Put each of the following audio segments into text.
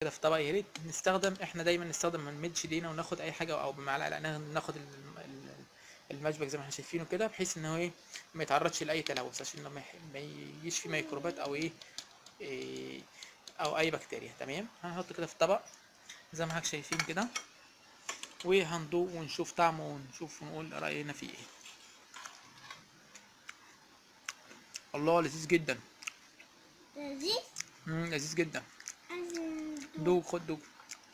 كده في طبق يا ريت نستخدم احنا دايما نستخدم الميدج دينا وناخد اي حاجه او بمعلقه لا ناخد الم- ال- المشبك زي ما احنا شايفينه كده بحيث ان هو ايه ما يتعرضش لاي تلوث عشان ما يح- ما يجيش فيه ميكروبات او ايه, إيه او اي بكتيريا تمام هنحط كده في طبق زي ما حضرتك شايفين كده وهندوق ونشوف طعمه ونشوف ونقول راينا فيه ايه الله لذيذ جدا لذيذ مم لذيذ جدا عايزين دوق خد دوق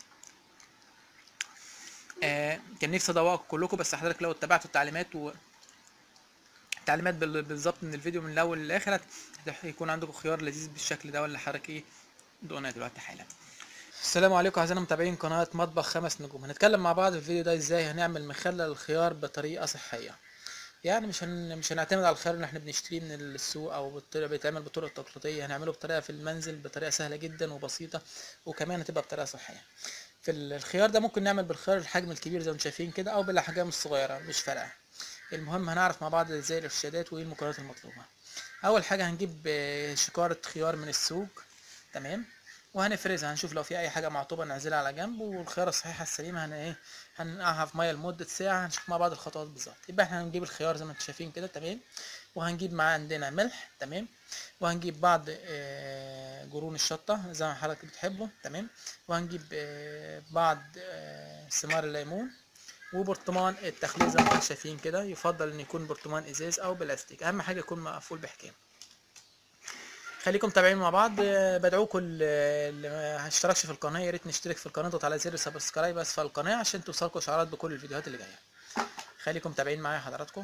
آه كان نفسي ادوقكم كلكم بس حضرتك لو اتبعتوا التعليمات و التعليمات بال- بالظبط من الفيديو من الاول للاخر هت- هت- هيكون عندكم خيار لذيذ بالشكل ده ولا حضرتك ايه دقناه دلوقتي حالا السلام عليكم اعزائنا متابعين قناه مطبخ خمس نجوم هنتكلم مع بعض في الفيديو ده ازاي هنعمل مخلل الخيار بطريقه صحيه يعني مش هن... مش هنعتمد على الخيار اللي احنا بنشتريه من السوق او بالطريقه بيتعمل بطرق تقليديه هنعمله بطريقه في المنزل بطريقه سهله جدا وبسيطه وكمان هتبقى بطريقه صحيه في ال- الخيار ده ممكن نعمل بالخيار الحجم الكبير زي ما انتم شايفين كده او بالاحجام الصغيره مش فارقه المهم هنعرف مع بعض ازاي الارشادات وايه المكونات المطلوبه اول حاجه هنجيب آه، شكاره خيار من السوق تمام وهنفرزها هنشوف لو في اي حاجه معطوبه نعزلها على جنب والخياره الصحيحه السليمه هن ايه هننقعها في ميه لمده ساعه هنشوف مع بعض الخطوات بالظبط يبقى احنا هنجيب الخيار زي ما انتم شايفين كده تمام وهنجيب معاه عندنا ملح تمام وهنجيب بعض آه، قرون الشطه زي ما حضرتك بتحبه تمام وهنجيب آه، بعض آه، ثمار الليمون وبرطمان التخلية زي ما انتم شايفين كده يفضل ان يكون برطمان ازاز او بلاستيك اهم حاجه يكون مقفول بحكام خليكم متابعين مع بعض آه، بدعوكم ال- اللي ما اشتركش في القناه يا ريت نشترك في القناه اضغط على زر سبسكرايب اسفل القناه عشان توصلكم اشعارات بكل الفيديوهات اللي جايه خليكم متابعين معايا حضراتكم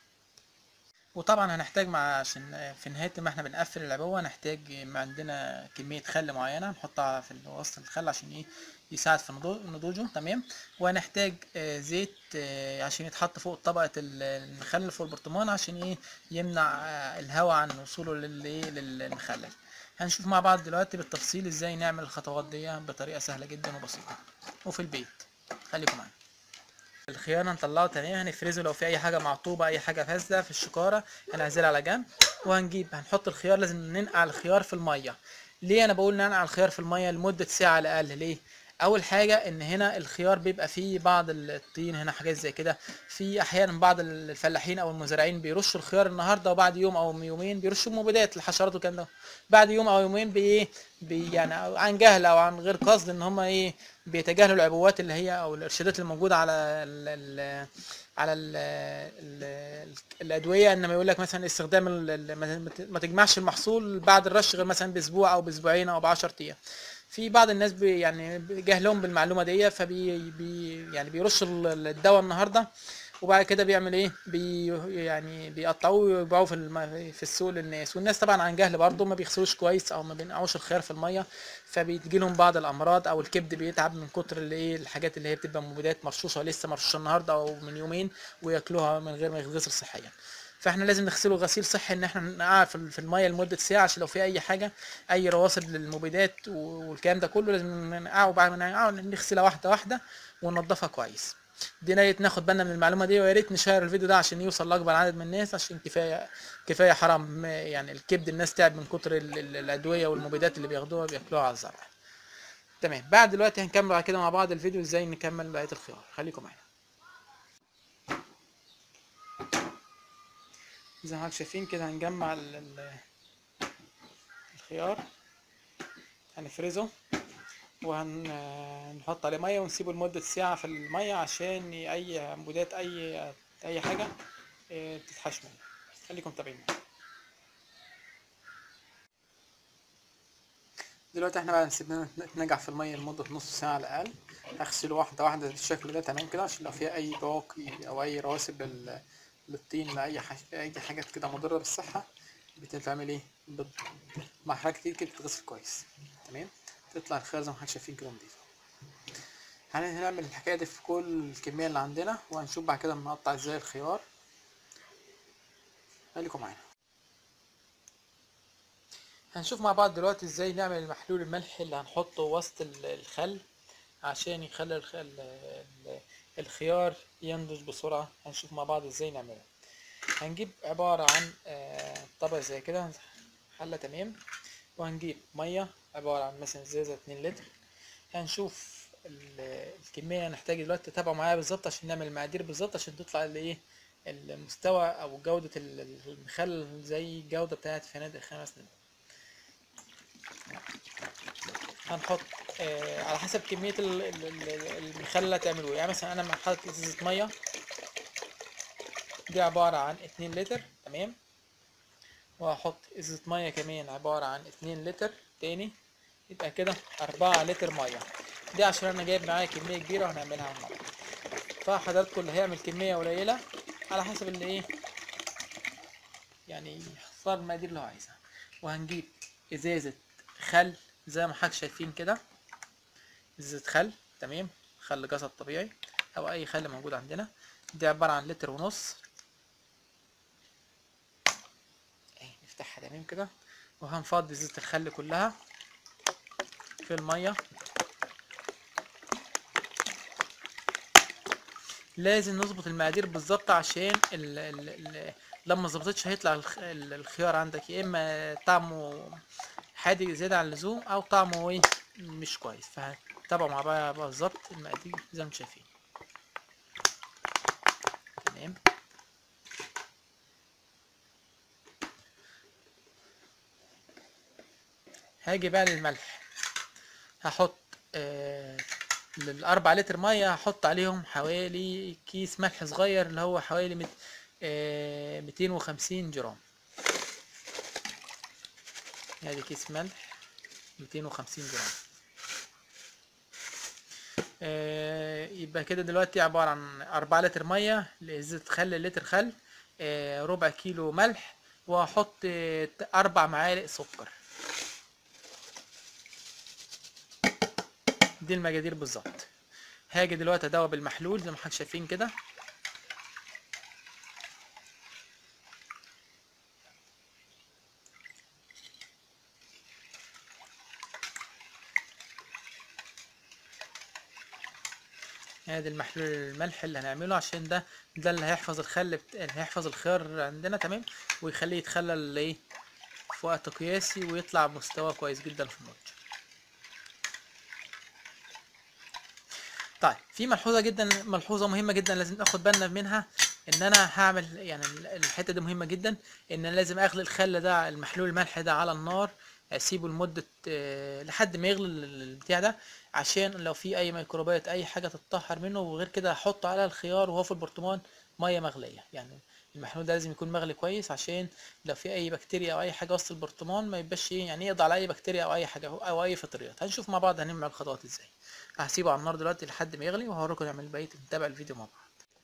وطبعا هنحتاج مع عشان في نهايه ما احنا بنقفل العبوه هنحتاج ما عندنا كميه خل معينه نحطها في وسط الخل عشان ايه يساعد في نضو- نضوجه تمام وهنحتاج آه، زيت آه، عشان يتحط فوق طبقه ال- الخل اللي فوق البرطمان عشان ايه يمنع آه، الهواء عن وصوله للايه للمخلل هنشوف مع بعض دلوقتي بالتفصيل ازاي نعمل الخطوات دي بطريقه سهله جدا وبسيطه وفي البيت خليكم معايا الخيار هنطلعه تمام هنفرزه لو في اي حاجه معطوبه اي حاجه فاسده في الشكاره هنعزلها على جنب وهنجيب هنحط الخيار لازم ننقع الخيار في الميه ليه انا بقول ننقع الخيار في الميه لمده ساعه على الاقل ليه اول حاجه ان هنا الخيار بيبقى فيه بعض الطين هنا حاجات زي كده في احيانا بعض الفلاحين او المزارعين بيرشوا الخيار النهارده وبعد يوم او يومين بيرشوا مبيدات الحشرات والكلام ده بعد يوم او يومين بي بي يعني عن جهل او عن غير قصد ان هم ايه بيتجاهلوا العبوات اللي هي او الارشادات الموجوده على ال ال على ال ال الادويه انما يقول لك مثلا استخدام ال- ال- ما- ما تجمعش المحصول بعد الرش غير مثلا باسبوع او باسبوعين او ب 10 ايام في بعض الناس بي يعني جهلهم بالمعلومه دي فبي بي يعني بيرش ال- الدواء النهارده وبعد كده بيعمل ايه بي يعني بيقطعوه ويبيعوه في الم... في السوق للناس والناس طبعا عن جهل برضه ما بيغسلوش كويس او ما بينقعوش الخيار في الميه فبيجي لهم بعض الامراض او الكبد بيتعب من كتر اللي ايه الحاجات اللي هي بتبقى مبيدات مرشوشه لسه مرشوشه النهارده او من يومين وياكلوها من غير ما يتغسل صحيا فاحنا لازم نغسله غسيل صحي ان احنا ننقعه في في الميه لمده ساعه عشان لو في اي حاجه اي رواسب للمبيدات والكلام ده كله لازم ننقعه بعد ما ننقعه نغسلها واحده واحده وننضفها كويس دي نيت ناخد بالنا من المعلومه دي ويا ريت نشير الفيديو ده عشان يوصل لاكبر عدد من الناس عشان كفايه كفايه حرام ما- يعني الكبد الناس تعب من كتر ال- ال- الادويه والمبيدات اللي بياخدوها بياكلوها على الزرع تمام بعد دلوقتي هنكمل بعد كده مع بعض الفيديو ازاي نكمل بقيه الخيار خليكم معانا زي ما حضرتك شايفين كده هنجمع ال- ال- الخيار هنفرزه وهنحط عليه ميه ونسيبه لمدة ساعة في المية عشان ي- أي مبيدات أي أي حاجة إيه، تتحش منه خليكم متابعين معايا. دلوقتي احنا بقى سيبناه يتنجع في المية لمدة نص ساعة على الأقل هغسله واحدة واحدة بالشكل ده تمام كده عشان لو فيها أي بواقي أو أي رواسب لل- للطين لأي حاجة أي حاجات كده مضرة بالصحة بتتعمل ايه بت- مع حاجات كتير كده بتتغسل كويس تمام تطلع الخيار زي ما احنا شايفين كده نضيفة هنعمل الحكاية دي في كل الكمية اللي عندنا وهنشوف بعد كده بنقطع ازاي الخيار خليكم معانا هنشوف مع بعض دلوقتي ازاي نعمل المحلول الملحي اللي هنحطه وسط ال- الخل عشان يخلي الخ- ال- ال- الخيار ينضج بسرعة هنشوف مع بعض ازاي نعمله هنجيب عبارة عن آه، طبق زي كده حلة تمام وهنجيب مية عبارة عن مثلا ازازة اتنين لتر هنشوف ال- الكمية هنحتاج دلوقتي تتابعوا معايا بالظبط عشان نعمل المقادير بالظبط عشان تطلع الايه المستوى او جودة ال- المخلل زي الجودة بتاعت فنادق خمس نجوم هنحط آه على حسب كمية ال- ال- ال- المخلل اللي هتعمله يعني مثلا انا حاطط ازازة مية دي عبارة عن اتنين لتر تمام وهحط ازازة مية كمان عبارة عن اتنين لتر تاني يبقى كده أربعة لتر مية دي عشان أنا جايب معايا كمية كبيرة وهنعملها على النار فحضراتكم اللي هيعمل كمية قليلة على حسب اللي ايه يعني يختار المقادير اللي هو عايزها وهنجيب ازازة خل زي ما حضرتك شايفين كده ازازة خل تمام خل جسد طبيعي او اي خل موجود عندنا دي عبارة عن لتر ونص اهي نفتحها تمام كده وهنفضي ازازة الخل كلها في المية لازم نظبط المقادير بالظبط عشان ال ال ال لما مظبطتش هيطلع الخ- ال- الخيار عندك يا اما طعمه حادق زيادة عن اللزوم او طعمه ايه مش كويس فهتتابعوا مع بعض بالظبط المقادير زي ما انتم شايفين تمام هاجي بقى للملح هحط آه الأربع لتر مية هحط عليهم حوالي كيس ملح صغير اللي هو حوالي مت... آه ميتين وخمسين جرام ادي كيس ملح ميتين وخمسين جرام آه يبقى كده دلوقتي عبارة عن أربعة لتر مية لإزازة خل لتر خل آه ربع كيلو ملح وهحط آه أربع معالق سكر دي المقادير بالظبط هاجي دلوقتي ادوب المحلول زي ما حضرتك شايفين كده ادي المحلول الملح اللي هنعمله عشان ده ده اللي هيحفظ الخل بت... اللي هيحفظ الخيار عندنا تمام ويخليه يتخلل ايه في وقت قياسي ويطلع بمستوى كويس جدا في المنتج طيب في ملحوظه جدا ملحوظه مهمه جدا لازم ناخد بالنا منها ان انا هعمل يعني الحته دي مهمه جدا ان انا لازم اغلي الخل ده المحلول الملح ده على النار اسيبه لمده آه، لحد ما يغلي ال- البتاع ده عشان لو في اي ميكروبات اي حاجه تتطهر منه وغير كده احط على الخيار وهو في البرطمان ميه مغليه يعني المحلول ده لازم يكون مغلي كويس عشان لو في اي بكتيريا او اي حاجه وسط البرطمان ما يبقاش ايه يعني يقضي على اي بكتيريا او اي حاجه او اي فطريات هنشوف مع بعض هنعمل الخطوات ازاي هسيبه على النار دلوقتي لحد ما يغلي وهوريكم نعمل بقيه نتابع الفيديو مع بعض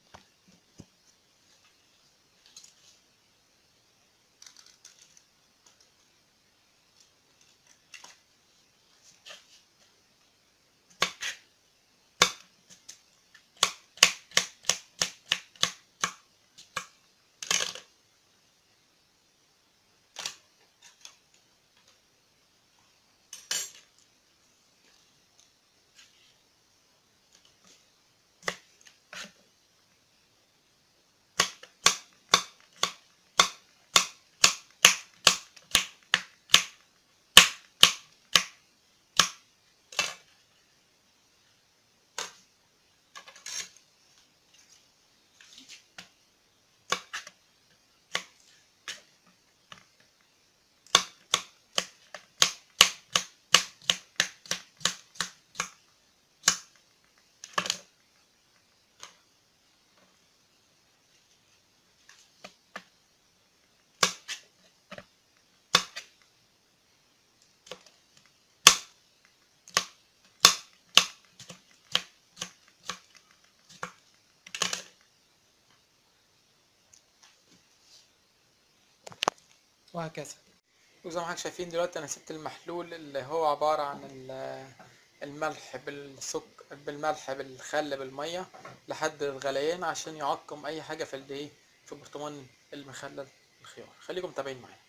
وهكذا وزي ما حضرتك شايفين دلوقتي انا سبت المحلول اللي هو عبارة عن ال- الملح بالسكر بالملح بالخل بالمية لحد الغليان عشان يعقم اي حاجة في الايه في برطمان المخلل الخيار خليكم متابعين معايا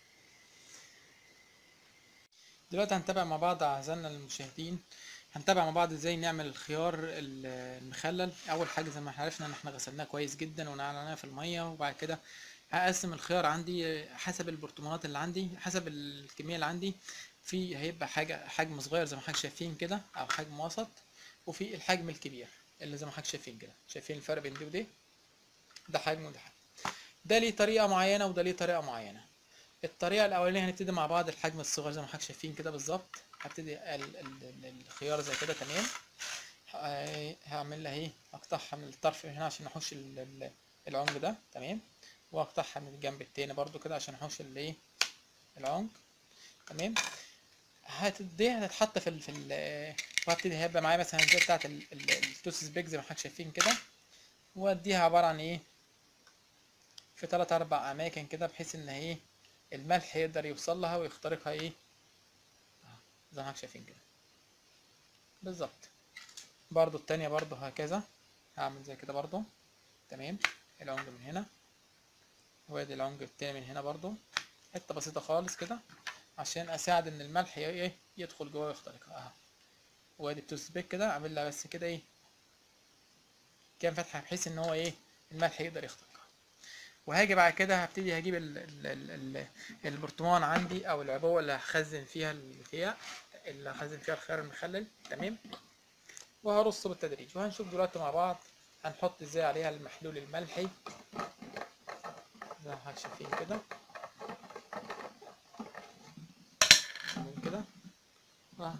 دلوقتي هنتابع مع بعض اعزائنا المشاهدين هنتابع مع بعض ازاي نعمل الخيار ال- المخلل اول حاجه زي ما احنا عرفنا ان احنا غسلناه كويس جدا ونقعناه في الميه وبعد كده هقسم الخيار عندي حسب البرطمانات اللي عندي حسب الكميه اللي عندي في هيبقى حاجه حجم صغير زي ما حضرتك شايفين كده او حجم وسط وفي الحجم الكبير اللي زي ما حضرتك شايفين كده شايفين الفرق بين دي ودي ده حجم وده حجم ده ليه طريقه معينه وده ليه طريقه معينه الطريقه الاولانيه هنبتدي مع بعض الحجم الصغير زي ما حضرتك شايفين كده بالظبط هبتدي ال- ال- ال- الخيار زي كده تمام ه- هعمل لها ايه اقطعها من الطرف من هنا عشان احوش ال- ال- العنق ده تمام واقطعها من الجنب التاني برضو كده عشان احوش الايه العنق تمام هتدي هتتحط في ال في ال وهبتدي هيبقى معايا مثلا زي بتاعت ال- ال- التوسس بيج زي ما حضرتك شايفين كده واديها عبارة عن ايه في تلات اربع اماكن كده بحيث ان ايه الملح يقدر يوصل لها ويخترقها ايه أهو، زي ما حضرتك شايفين كده بالظبط برضو التانية برضو هكذا هعمل زي كده برضو تمام العنق من هنا وادي العنق التاني من هنا برضو حتة بسيطة خالص كده عشان اساعد ان الملح ي- ايه يدخل جوه ويخترقها اهو وادي التوست بيك كده اعمل لها بس كده ايه كام فتحة بحيث ان هو ايه الملح يقدر يخترقها وهاجي بعد كده هبتدي هجيب ال ال ال ال البرطمان عندي او العبوة اللي هخزن فيها الخيار اللي هخزن فيها الخيار المخلل تمام وهرصه بالتدريج وهنشوف دلوقتي مع بعض هنحط ازاي عليها المحلول الملحي زي ما حضرتك شايفين كده تمام كده و-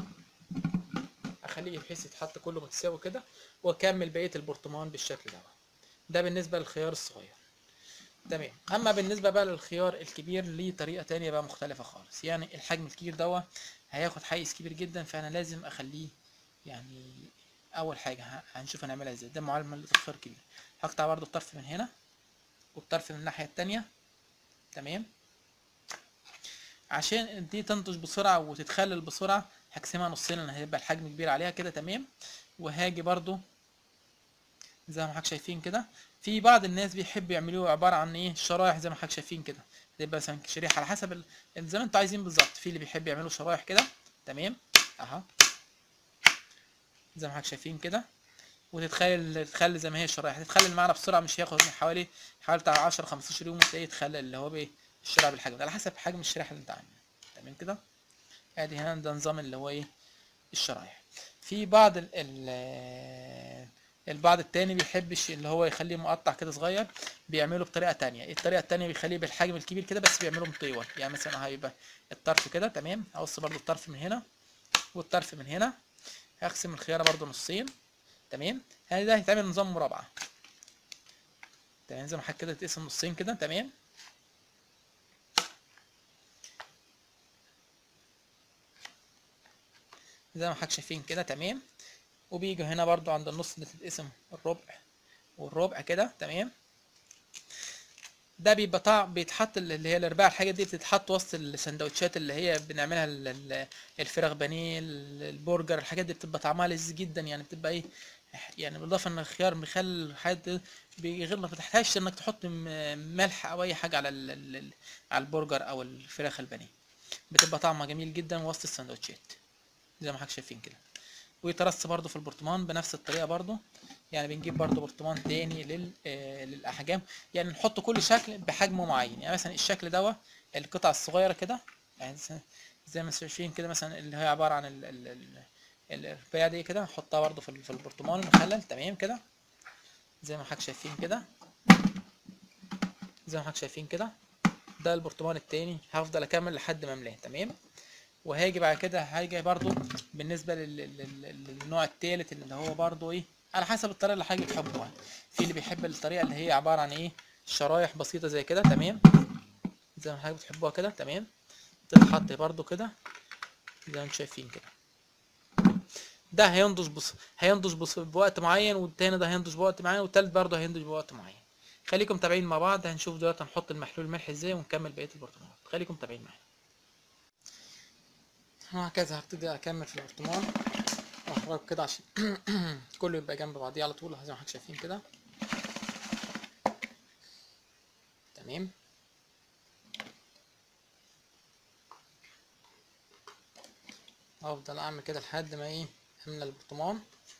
اخليه بحيث يتحط كله متساوي كده واكمل بقيه البرطمان بالشكل ده ده بالنسبه للخيار الصغير تمام اما بالنسبه بقى للخيار الكبير ليه طريقه تانية بقى مختلفه خالص يعني الحجم الكبير دوا هياخد حيز كبير جدا فانا لازم اخليه يعني اول حاجه ه- هنشوف هنعملها ازاي ده معامله الخيار الكبير هقطع برضو الطرف من هنا والطرف من الناحيه التانية تمام عشان دي تنضج بسرعه وتتخلل بسرعه هقسمها نصين لان هيبقى الحجم كبير عليها كده تمام وهاجي برضو زي ما حضرتك شايفين كده في بعض الناس بيحبوا يعملوه عباره عن ايه شرايح زي ما حضرتك شايفين كده تبقى مثلا شريحه على حسب ال- زي ما انتوا عايزين بالظبط في اللي بيحب يعملوا شرايح كده تمام اها زي ما حضرتك شايفين كده وتتخيل تتخلي زي ما هي الشرايح تتخلل معانا بسرعه مش هياخد حوالي حوالي بتاع 10 15 يوم وتلاقيه يتخلل اللي هو بايه الشرايح بالحجم ده على حسب حجم الشريحه اللي انت عاملها تمام كده ادي هنا ده نظام اللي هو ايه الشرايح في بعض ال ال البعض التاني بيحبش اللي هو يخليه مقطع كده صغير بيعمله بطريقه تانية الطريقه التانية بيخليه بالحجم الكبير كده بس بيعمله مطول يعني مثلا هيبقى الطرف كده تمام هقص برضو الطرف من هنا والطرف من هنا هقسم الخيارة برضو نصين تمام يعني ده هيتعمل نظام مربع تمام زي ما حضرتك كده تقسم نصين كده تمام زي ما حضرتك شايفين كده تمام وبيجي هنا برضو عند النص اللي تتقسم الربع والربع كده تمام ده بيبقى طعم بيتحط اللي هي الارباع الحاجات دي بتتحط وسط السندوتشات اللي هي بنعملها ال- ال- الفراخ بانيه ال- البرجر الحاجات دي بتبقى طعمها لذيذ جدا يعني بتبقى ايه يعني بالاضافه ان الخيار مخلل الحاجات دي بغير ما بتحتاجش انك تحط م- ملح او اي حاجه على ال- ال- ال- على البرجر او الفراخ البانيه بتبقى طعمها جميل جدا وسط السندوتشات زي ما حضرتك شايفين كده ويترص برضو في البرطمان بنفس الطريقه برضو يعني بنجيب برضو برطمان تاني لل آه للاحجام يعني نحط كل شكل بحجمه معين يعني مثلا الشكل دوا القطع الصغيره كده يعني زي- زي ما شايفين كده مثلا اللي هي عباره عن ال ال ال الرباية دي كده نحطها برضو في ال- في البرطمان المخلل تمام كده زي ما حضرتك شايفين كده زي ما حضرتك شايفين كده ده البرطمان التاني هفضل اكمل لحد ما املاه تمام وهاجي بعد كده هاجي برضو بالنسبه لل- لل- لل- للنوع التالت اللي هو برضو ايه على حسب الطريقه اللي حضرتك بتحبوها في اللي بيحب الطريقه اللي هي عباره عن ايه شرايح بسيطه زي كده تمام زي ما حضرتك بتحبوها كده تمام تتحط برضو كده زي ما انتم شايفين كده ده هينضج بص هينضج بص بوقت معين والتاني ده هينضج بوقت معين والتالت برضه هينضج بوقت معين خليكم متابعين مع بعض هنشوف دلوقتي هنحط المحلول الملحي ازاي ونكمل بقيه البرطمانات خليكم متابعين معايا وهكذا هبتدي اكمل في البرطمان واخرجه كده عشان كله يبقى جنب بعضيه على طول زي ما حضرتك شايفين كده تمام افضل اعمل كده لحد ما ايه املى البرطمان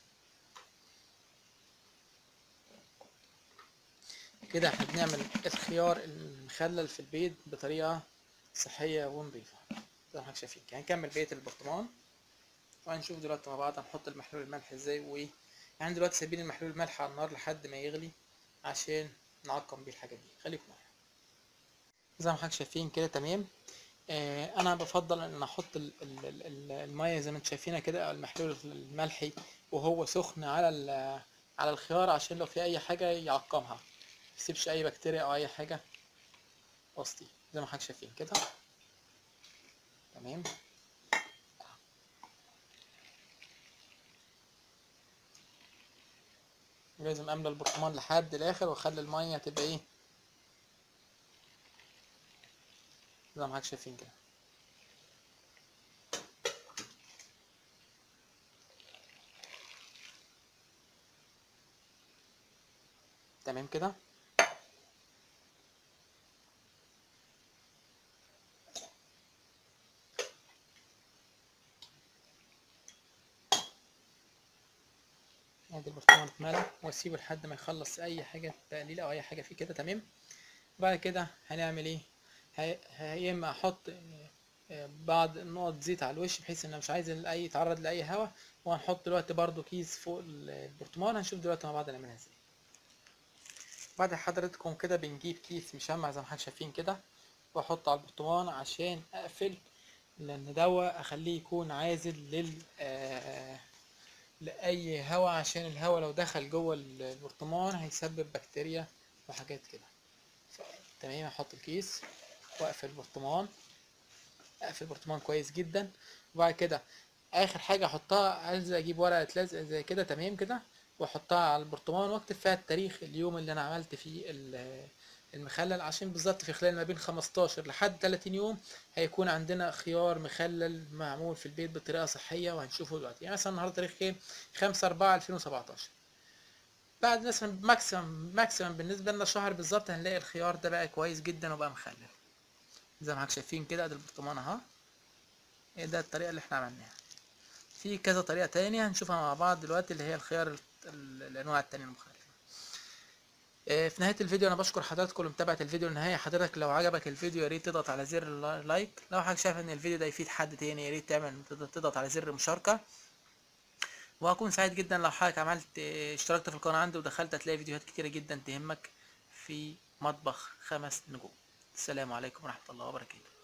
كده احنا بنعمل الخيار المخلل في البيت بطريقة صحية ونظيفة زي ما حضرتك شايفين كده هنكمل بقيه البرطمان وهنشوف دلوقتي مع بعض هنحط المحلول الملح ازاي وايه يعني دلوقتي سايبين المحلول الملح على النار لحد ما يغلي عشان نعقم بيه الحاجه دي خليكم معايا زي ما حضرتك شايفين كده تمام آه انا بفضل ان احط ال- ال- ال- ال- الميه زي ما انتم شايفينها كده او المحلول الملحي وهو سخن على ال- على الخيار عشان لو في اي حاجه يعقمها ميسيبش اي بكتيريا او اي حاجه وسطي زي ما حضرتك شايفين كده تمام لازم املى البرطمان لحد الاخر واخلي الميه تبقى ايه زي ما حضرتك شايفين كده تمام كده ادي البرطمان اتملى واسيبه لحد ما يخلص اي حاجه تقليل او اي حاجه فيه كده تمام بعد كده هنعمل ايه هي- هي- يا اما احط آه، آه، بعض نقط زيت على الوش بحيث ان أنا مش عايز اي يتعرض لاي هواء وهنحط دلوقتي برضو كيس فوق ال- البرطمان هنشوف دلوقتي مع بعض نعملها ازاي بعد حضرتك كده بنجيب كيس مشمع زي ما احنا شايفين كده واحطه على البرطمان عشان اقفل لان دوا اخليه يكون عازل لل آه، لاي هواء عشان الهواء لو دخل جوه ال- البرطمان هيسبب بكتيريا وحاجات كده تمام احط الكيس واقفل البرطمان اقفل البرطمان كويس جدا وبعد كده اخر حاجه احطها عايز اجيب ورقه لزق زي كده تمام كده واحطها على البرطمان واكتب فيها التاريخ اليوم اللي انا عملت فيه ال- المخلل عشان بالظبط في خلال ما بين 15 لحد 30 يوم هيكون عندنا خيار مخلل معمول في البيت بطريقه صحيه وهنشوفه دلوقتي يعني مثلا النهارده تاريخ كام 5 4 2017 بعد مثلا ماكسيمم ماكسيمم بالنسبه لنا شهر بالظبط هنلاقي الخيار ده بقى كويس جدا وبقى مخلل زي ما حضرتك شايفين كده ادي البرطمان اهو إيه ده الطريقه اللي احنا عملناها في كذا طريقه تانية هنشوفها مع بعض دلوقتي اللي هي الخيار ال- ال- الانواع التانية المختلفه آه، في نهايه الفيديو انا بشكر حضراتكم لمتابعه الفيديو للنهايه حضرتك لو عجبك الفيديو يا ريت تضغط على زر اللايك لو حضرتك شايف ان الفيديو ده يفيد حد تاني يا ريت تعمل تضغط على زر المشاركه وهكون سعيد جدا لو حضرتك عملت آه، اشتركت في القناه عندي ودخلت هتلاقي فيديوهات كتيره جدا تهمك في مطبخ خمس نجوم السلام عليكم ورحمه الله وبركاته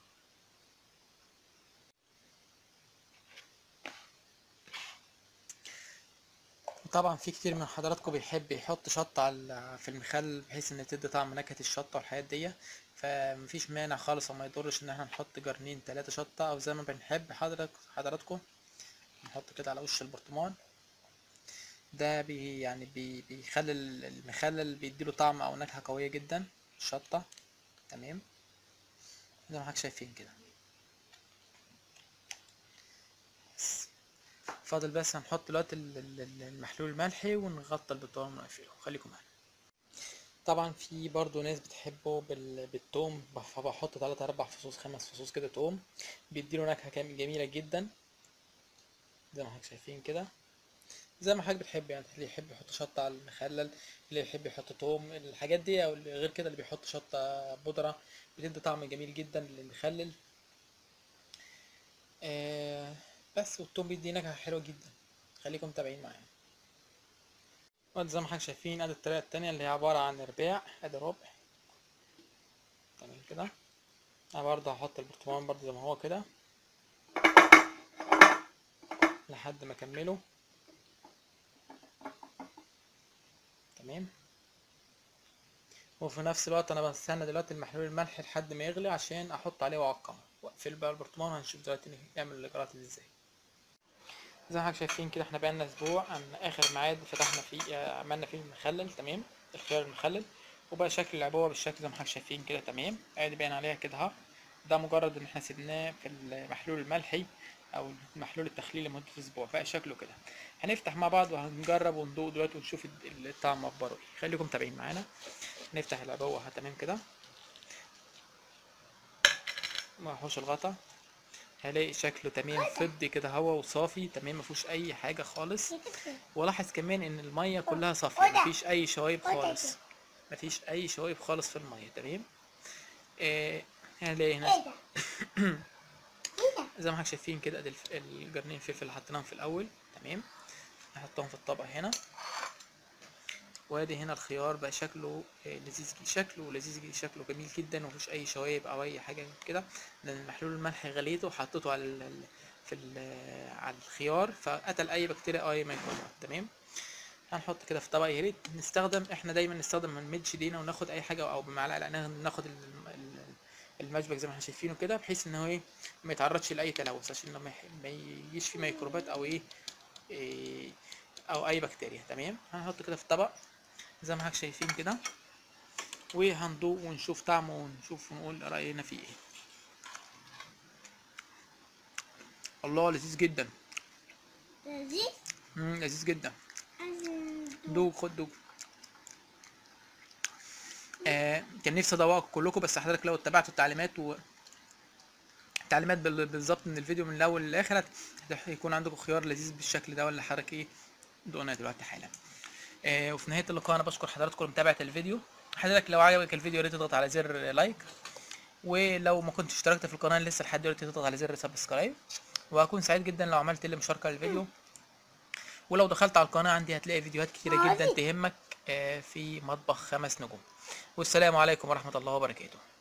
طبعا في كتير من حضراتكم بيحب يحط شطة على في المخلل بحيث ان تدي طعم نكهة الشطة والحاجات دي فمفيش مانع خالص وما يضرش ان احنا نحط جرنين تلاتة شطة او زي ما بنحب حضرتك حضراتكم نحط كده على وش البرطمان ده بي يعني بي بيخلي المخلل بيديله طعم او نكهة قوية جدا الشطة تمام زي ما حضرتك شايفين كده بس. فاضل بس هنحط دلوقتي ال- ال- ال- المحلول الملحي ونغطي البرطمان ونقفله خليكم معانا طبعا في برضو ناس بتحبه بال- بالثوم فبحط تلات اربع فصوص خمس فصوص كده توم بيديله نكهة كام- جميلة جدا زي ما حضرتك شايفين كده زي ما حضرتك بتحب يعني اللي يحب يحط شطة على المخلل اللي يحب يحط توم الحاجات دي او اللي غير كده اللي بيحط شطة بودرة بتدي طعم جميل جدا للمخلل آه بس والتوم بيدي نكهة حلوة جدا خليكم متابعين معايا وادي زي ما حضرتك شايفين ادي الطريقة التانية اللي هي عبارة عن رباع ادي ربع تمام كده انا برضه هحط البرطمان برضه زي ما هو كده لحد ما اكمله تمام وفي نفس الوقت انا بستنى دلوقتي المحلول الملح لحد ما يغلي عشان احط عليه واعقمه واقفل بقى البرطمان وهنشوف دلوقتي نعمل الاجراءات دي ازاي زي ما حضرتك شايفين كده احنا بقالنا اسبوع عن اخر ميعاد فتحنا فيه آه، عملنا فيه المخلل تمام الخيار المخلل وبقى شكل العبوه بالشكل زي ما حضرتك شايفين كده تمام ادي باين عليها كده اهو ده مجرد ان احنا سيبناه في المحلول الملحي او المحلول التخليلي لمده اسبوع بقى شكله كده هنفتح مع بعض وهنجرب وندوق دلوقتي ونشوف ال- الطعم اخباره ايه خليكم متابعين معانا نفتح العبوه اهو تمام كده ما هوش الغطا هلاقي شكله تمام فضي كده هوا وصافي تمام مفيهوش اي حاجه خالص ولاحظ كمان ان الميه كلها صافيه مفيش اي شوايب خالص مفيش اي شوايب خالص في الميه تمام آه هنلاقي هنا زي ما حضرتك شايفين كده ادي الف- الجرنين الفلفل اللي حطيناهم في الاول تمام نحطهم في الطبق هنا وادي هنا الخيار بقى شكله آه، لذيذ جي- شكله لذيذ جي- شكله جميل جدا ومفيش اي شوايب او اي حاجه كده لان المحلول الملح غليته وحطيته على ال ال- في ال- على الخيار فقتل اي بكتيريا او اي ميكروبات تمام هنحط كده في طبق يا ريت نستخدم احنا دايما نستخدم ما نمدش ايدينا وناخد اي حاجه او بمعلقه لا ناخد- ناخد ال- ال- المشبك زي ما احنا شايفينه كده بحيث ان هو ايه ما يتعرضش لاي تلوث عشان ما يح- ما يجيش فيه ميكروبات او ايه, إيه او اي بكتيريا تمام هنحط كده في الطبق زي ما حضرتك شايفين كده وهندوق ونشوف طعمه ونشوف ونقول راينا فيه ايه الله لذيذ جدا لذيذ مم لذيذ جدا عايز دوق خد دوق آه كان نفسي ادوقكم كلكم بس حضرتك لو اتبعتوا التعليمات و التعليمات بال- بالظبط من الفيديو من الاول للاخر هت- هت- هيكون عندكم خيار لذيذ بالشكل ده ولا حضرتك ايه دقناه دلوقتي حالا آه وفي نهايه اللقاء انا بشكر حضراتكم لمتابعه الفيديو حضرتك لو عجبك الفيديو يا ريت تضغط على زر لايك ولو ما كنتش اشتركت في القناه لسه لحد دلوقتي تضغط على زر سبسكرايب وهكون سعيد جدا لو عملت لي مشاركه للفيديو ولو دخلت على القناه عندي هتلاقي فيديوهات كتيره جدا تهمك آه، في مطبخ خمس نجوم والسلام عليكم ورحمه الله وبركاته